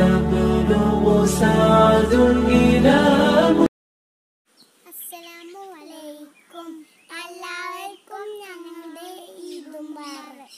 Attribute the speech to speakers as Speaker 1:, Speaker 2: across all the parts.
Speaker 1: يبلغ سعد إلى
Speaker 2: അസ്സലാമു അലൈക്കും എല്ലാവർക്കും ഞങ്ങളുടെ ഈദ് മുബാറക്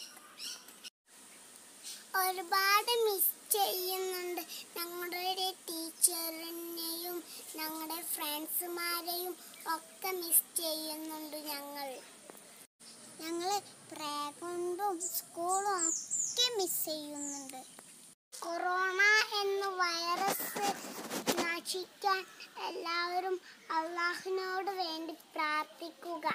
Speaker 2: ഒരുപാട് മിസ് ചെയ്യുന്നുണ്ട് ഞങ്ങളുടെ ടീച്ചറിനെയും ഞങ്ങളുടെ ഫ്രണ്ട്സുമാരെയും ഒക്കെ മിസ് ചെയ്യുന്നുണ്ട് ഞങ്ങൾ ഞങ്ങൾ പ്രേ കൊണ്ടും സ്കൂളും ഒക്കെ മിസ് ചെയ്യുന്നുണ്ട് കൊറോണ എന്ന വൈറസ് നശിക്കാൻ എല്ലാവരും അള്ളാഹുവിനോട് വേണ്ടി പ്രാർത്ഥിക്കുക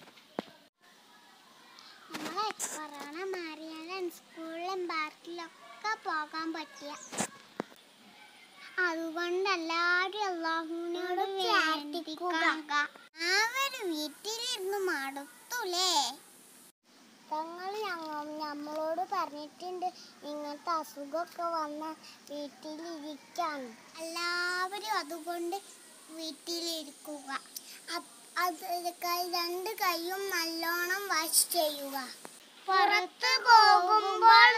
Speaker 2: നമ്മളെ കൊറോണ മാറിയാലും സ്കൂളിലും പാർക്കിലൊക്കെ പോകാൻ പറ്റിയ അതുകൊണ്ട് എല്ലാവരും അള്ളാഹുവിനോട് പ്രാർത്ഥിക്കുക അവര് വീട്ടിലിരുന്ന് മടുത്തൂലേ തങ്ങൾ നമ്മളോട് പറഞ്ഞിട്ടുണ്ട് ഇങ്ങനത്തെ അസുഖമൊക്കെ വന്ന വീട്ടിലിരിക്കാൻ എല്ലാവരും അതുകൊണ്ട് വീട്ടിലിരിക്കുക അപ്- അത് കൈ രണ്ട് കൈയും നല്ലോണം വാഷ് ചെയ്യുക പുറത്ത് പോകുമ്പോൾ